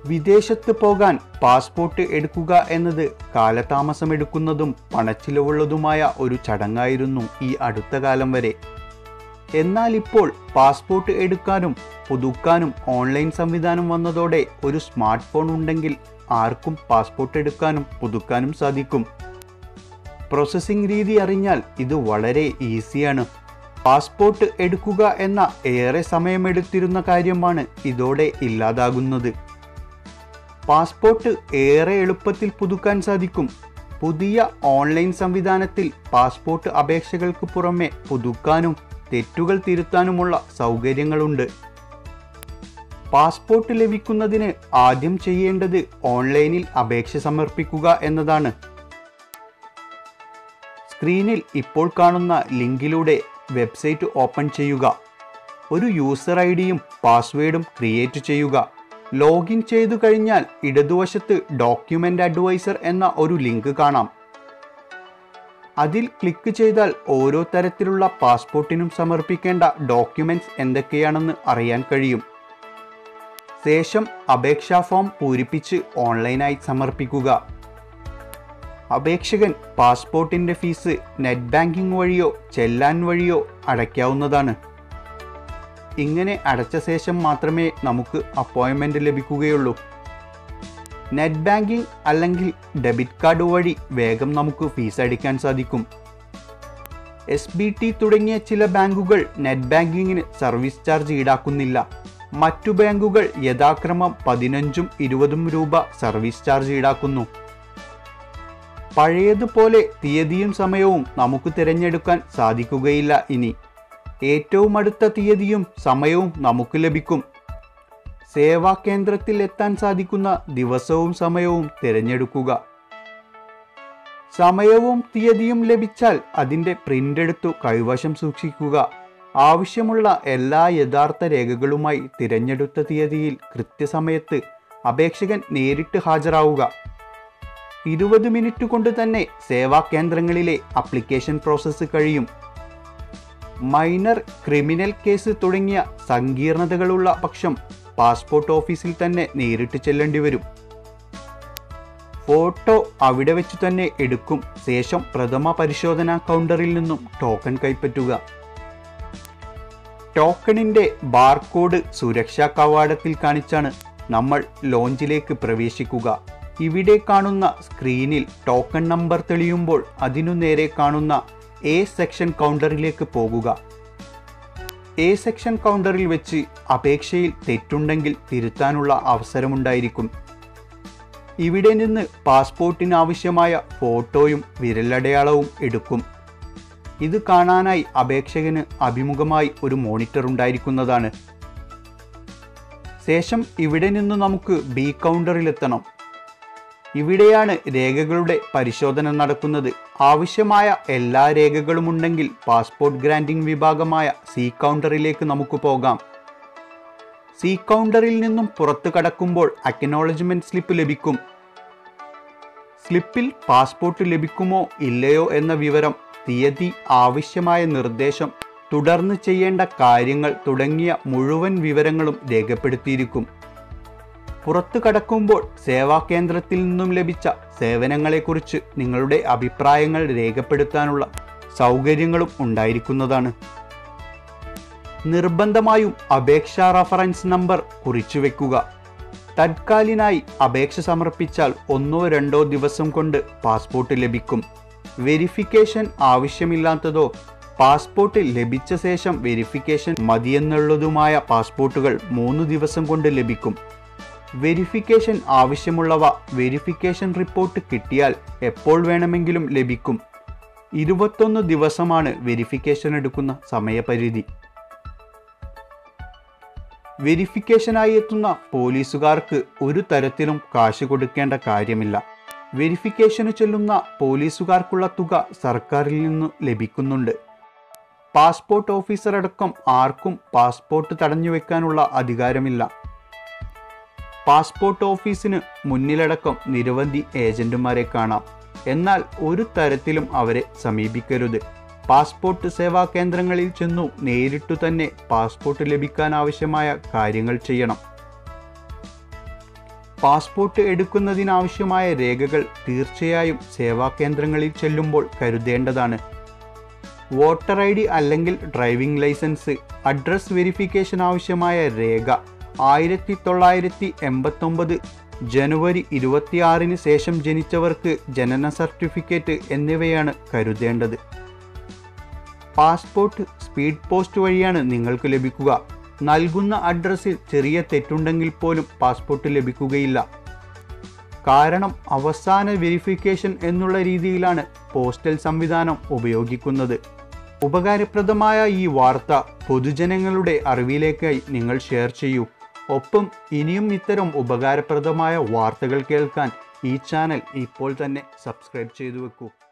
വിദേശത്ത് പോകാൻ പാസ്പോർട്ട് എടുക്കുക എന്നത് കാലതാമസമെടുക്കുന്നതും പണച്ചിലവുള്ളതുമായ ഒരു ചടങ്ങായിരുന്നു ഈ അടുത്ത കാലം വരെ എന്നാൽ ഇപ്പോൾ പാസ്പോർട്ട് എടുക്കാനും പുതുക്കാനും ഓൺലൈൻ സംവിധാനം വന്നതോടെ ഒരു സ്മാർട്ട് ഫോൺ ഉണ്ടെങ്കിൽ ആർക്കും പാസ്പോർട്ട് എടുക്കാനും പുതുക്കാനും സാധിക്കും പ്രോസസ്സിംഗ് രീതി അറിഞ്ഞാൽ ഇത് വളരെ ഈസിയാണ് പാസ്പോർട്ട് എടുക്കുക എന്ന ഏറെ സമയമെടുത്തിരുന്ന കാര്യമാണ് ഇതോടെ ഇല്ലാതാകുന്നത് പാസ്പോർട്ട് ഏറെ എളുപ്പത്തിൽ പുതുക്കാൻ സാധിക്കും പുതിയ ഓൺലൈൻ സംവിധാനത്തിൽ പാസ്പോർട്ട് അപേക്ഷകൾക്ക് പുറമെ പുതുക്കാനും തെറ്റുകൾ തിരുത്താനുമുള്ള സൗകര്യങ്ങളുണ്ട് പാസ്പോർട്ട് ലഭിക്കുന്നതിന് ആദ്യം ചെയ്യേണ്ടത് ഓൺലൈനിൽ അപേക്ഷ സമർപ്പിക്കുക എന്നതാണ് സ്ക്രീനിൽ ഇപ്പോൾ കാണുന്ന ലിങ്കിലൂടെ വെബ്സൈറ്റ് ഓപ്പൺ ചെയ്യുക ഒരു യൂസർ ഐ ഡിയും പാസ്വേഡും ക്രിയേറ്റ് ചെയ്യുക ലോഗിൻ ചെയ്തു കഴിഞ്ഞാൽ ഇടതുവശത്ത് ഡോക്യുമെൻ്റ് അഡ്വൈസർ എന്ന ഒരു ലിങ്ക് കാണാം അതിൽ ക്ലിക്ക് ചെയ്താൽ ഓരോ തരത്തിലുള്ള പാസ്പോർട്ടിനും സമർപ്പിക്കേണ്ട ഡോക്യുമെന്റ്സ് എന്തൊക്കെയാണെന്ന് അറിയാൻ കഴിയും ശേഷം അപേക്ഷാ ഫോം പൂരിപ്പിച്ച് ഓൺലൈനായി സമർപ്പിക്കുക അപേക്ഷകൻ പാസ്പോർട്ടിൻ്റെ ഫീസ് നെറ്റ് ബാങ്കിംഗ് വഴിയോ ചെല്ലാൻ വഴിയോ അടയ്ക്കാവുന്നതാണ് ഇങ്ങനെ അടച്ച ശേഷം മാത്രമേ നമുക്ക് അപ്പോയിൻമെൻ്റ് ലഭിക്കുകയുള്ളൂ നെറ്റ് ബാങ്കിംഗ് അല്ലെങ്കിൽ ഡെബിറ്റ് കാർഡ് വഴി വേഗം നമുക്ക് ഫീസ് അടിക്കാൻ സാധിക്കും എസ് ബി ടി തുടങ്ങിയ ചില ബാങ്കുകൾ നെറ്റ് ബാങ്കിങ്ങിന് സർവീസ് ചാർജ് ഈടാക്കുന്നില്ല മറ്റു ബാങ്കുകൾ യഥാക്രമം പതിനഞ്ചും ഇരുപതും രൂപ സർവീസ് ചാർജ് ഈടാക്കുന്നു പഴയതുപോലെ തീയതിയും സമയവും നമുക്ക് തിരഞ്ഞെടുക്കാൻ സാധിക്കുകയില്ല ഇനി ഏറ്റവും അടുത്ത തീയതിയും സമയവും നമുക്ക് ലഭിക്കും സേവാ കേന്ദ്രത്തിൽ എത്താൻ സാധിക്കുന്ന ദിവസവും സമയവും തിരഞ്ഞെടുക്കുക സമയവും തീയതിയും ലഭിച്ചാൽ അതിൻ്റെ പ്രിൻ്റ് എടുത്തു കൈവശം സൂക്ഷിക്കുക ആവശ്യമുള്ള എല്ലാ യഥാർത്ഥ രേഖകളുമായി തിരഞ്ഞെടുത്ത തീയതിയിൽ കൃത്യസമയത്ത് അപേക്ഷകൻ നേരിട്ട് ഹാജരാവുക ഇരുപത് മിനിറ്റ് കൊണ്ട് തന്നെ സേവാ കേന്ദ്രങ്ങളിലെ അപ്ലിക്കേഷൻ പ്രോസസ്സ് കഴിയും മൈനർ ക്രിമിനൽ കേസ് തുടങ്ങിയ സങ്കീർണതകളുള്ള പക്ഷം പാസ്പോർട്ട് ഓഫീസിൽ തന്നെ നേരിട്ട് ചെല്ലേണ്ടി വരും ഫോട്ടോ അവിടെ വെച്ച് തന്നെ എടുക്കും ശേഷം പ്രഥമ പരിശോധനാ കൗണ്ടറിൽ നിന്നും ടോക്കൺ കൈപ്പറ്റുക ടോക്കണിൻ്റെ ബാർകോഡ് സുരക്ഷാ കവാടത്തിൽ കാണിച്ചാണ് നമ്മൾ ലോഞ്ചിലേക്ക് പ്രവേശിക്കുക ഇവിടെ കാണുന്ന സ്ക്രീനിൽ ടോക്കൺ നമ്പർ തെളിയുമ്പോൾ അതിനു നേരെ കാണുന്ന എ സെക്ഷൻ കൗണ്ടറിലേക്ക് പോകുക എ സെക്ഷൻ കൗണ്ടറിൽ വെച്ച് അപേക്ഷയിൽ തെറ്റുണ്ടെങ്കിൽ തിരുത്താനുള്ള അവസരമുണ്ടായിരിക്കും ഇവിടെ നിന്ന് പാസ്പോർട്ടിന് ആവശ്യമായ ഫോട്ടോയും വിരലടയാളവും എടുക്കും ഇത് കാണാനായി അപേക്ഷകന് അഭിമുഖമായി ഒരു മോണിറ്റർ ഉണ്ടായിരിക്കുന്നതാണ് ശേഷം ഇവിടെ നിന്ന് നമുക്ക് ബി കൗണ്ടറിലെത്തണം ഇവിടെയാണ് രേഖകളുടെ പരിശോധന നടക്കുന്നത് ആവശ്യമായ എല്ലാ രേഖകളും ഉണ്ടെങ്കിൽ പാസ്പോർട്ട് ഗ്രാൻഡിംഗ് വിഭാഗമായ സി കൗണ്ടറിലേക്ക് നമുക്ക് പോകാം സി കൗണ്ടറിൽ നിന്നും പുറത്തു കടക്കുമ്പോൾ അക്നോളജ്മെന്റ് സ്ലിപ്പ് ലഭിക്കും സ്ലിപ്പിൽ പാസ്പോർട്ട് ലഭിക്കുമോ ഇല്ലയോ എന്ന വിവരം തീയതി ആവശ്യമായ നിർദ്ദേശം തുടർന്ന് ചെയ്യേണ്ട കാര്യങ്ങൾ തുടങ്ങിയ മുഴുവൻ വിവരങ്ങളും രേഖപ്പെടുത്തിയിരിക്കും പുറത്തു കടക്കുമ്പോൾ സേവാ കേന്ദ്രത്തിൽ നിന്നും ലഭിച്ച സേവനങ്ങളെക്കുറിച്ച് നിങ്ങളുടെ അഭിപ്രായങ്ങൾ രേഖപ്പെടുത്താനുള്ള സൗകര്യങ്ങളും ഉണ്ടായിരിക്കുന്നതാണ് നിർബന്ധമായും അപേക്ഷാ റഫറൻസ് നമ്പർ കുറിച്ചു വെക്കുക തത്കാലിനായി അപേക്ഷ സമർപ്പിച്ചാൽ ഒന്നോ രണ്ടോ ദിവസം കൊണ്ട് പാസ്പോർട്ട് ലഭിക്കും വെരിഫിക്കേഷൻ ആവശ്യമില്ലാത്തതോ പാസ്പോർട്ട് ലഭിച്ച ശേഷം വെരിഫിക്കേഷൻ മതിയെന്നുള്ളതുമായ പാസ്പോർട്ടുകൾ മൂന്ന് ദിവസം കൊണ്ട് ലഭിക്കും വെരിഫിക്കേഷൻ ആവശ്യമുള്ളവ വെരിഫിക്കേഷൻ റിപ്പോർട്ട് കിട്ടിയാൽ എപ്പോൾ വേണമെങ്കിലും ലഭിക്കും ഇരുപത്തൊന്ന് ദിവസമാണ് വെരിഫിക്കേഷൻ എടുക്കുന്ന സമയപരിധി വെരിഫിക്കേഷനായി എത്തുന്ന പോലീസുകാർക്ക് ഒരു തരത്തിലും കാശ് കൊടുക്കേണ്ട കാര്യമില്ല വെരിഫിക്കേഷന് ചെല്ലുന്ന പോലീസുകാർക്കുള്ള തുക സർക്കാരിൽ നിന്ന് ലഭിക്കുന്നുണ്ട് പാസ്പോർട്ട് ഓഫീസർ അടക്കം ആർക്കും പാസ്പോർട്ട് തടഞ്ഞു വെക്കാനുള്ള അധികാരമില്ല പാസ്പോർട്ട് ഓഫീസിന് മുന്നിലടക്കം നിരവധി ഏജന്റുമാരെ കാണാം എന്നാൽ ഒരു തരത്തിലും അവരെ സമീപിക്കരുത് പാസ്പോർട്ട് സേവാ കേന്ദ്രങ്ങളിൽ ചെന്നു നേരിട്ടു തന്നെ പാസ്പോർട്ട് ലഭിക്കാൻ ആവശ്യമായ കാര്യങ്ങൾ ചെയ്യണം പാസ്പോർട്ട് എടുക്കുന്നതിനാവശ്യമായ രേഖകൾ തീർച്ചയായും സേവാ കേന്ദ്രങ്ങളിൽ ചെല്ലുമ്പോൾ കരുതേണ്ടതാണ് വോട്ടർ ഐ ഡി അല്ലെങ്കിൽ ഡ്രൈവിംഗ് ലൈസൻസ് അഡ്രസ് വെരിഫിക്കേഷൻ ആവശ്യമായ രേഖ ആയിരത്തി തൊള്ളായിരത്തി എൺപത്തൊമ്പത് ജനുവരി ഇരുപത്തിയാറിന് ശേഷം ജനിച്ചവർക്ക് ജനന സർട്ടിഫിക്കറ്റ് എന്നിവയാണ് കരുതേണ്ടത് പാസ്പോർട്ട് സ്പീഡ് പോസ്റ്റ് വഴിയാണ് നിങ്ങൾക്ക് ലഭിക്കുക നൽകുന്ന അഡ്രസ്സിൽ ചെറിയ തെറ്റുണ്ടെങ്കിൽ പോലും പാസ്പോർട്ട് ലഭിക്കുകയില്ല കാരണം അവസാന വെരിഫിക്കേഷൻ എന്നുള്ള രീതിയിലാണ് പോസ്റ്റൽ സംവിധാനം ഉപയോഗിക്കുന്നത് ഉപകാരപ്രദമായ ഈ വാർത്ത പൊതുജനങ്ങളുടെ അറിവിലേക്കായി നിങ്ങൾ ഷെയർ ചെയ്യൂ ഒപ്പം ഇനിയും ഇത്തരം ഉപകാരപ്രദമായ വാർത്തകൾ കേൾക്കാൻ ഈ ചാനൽ ഇപ്പോൾ തന്നെ സബ്സ്ക്രൈബ് ചെയ്തു വെക്കൂ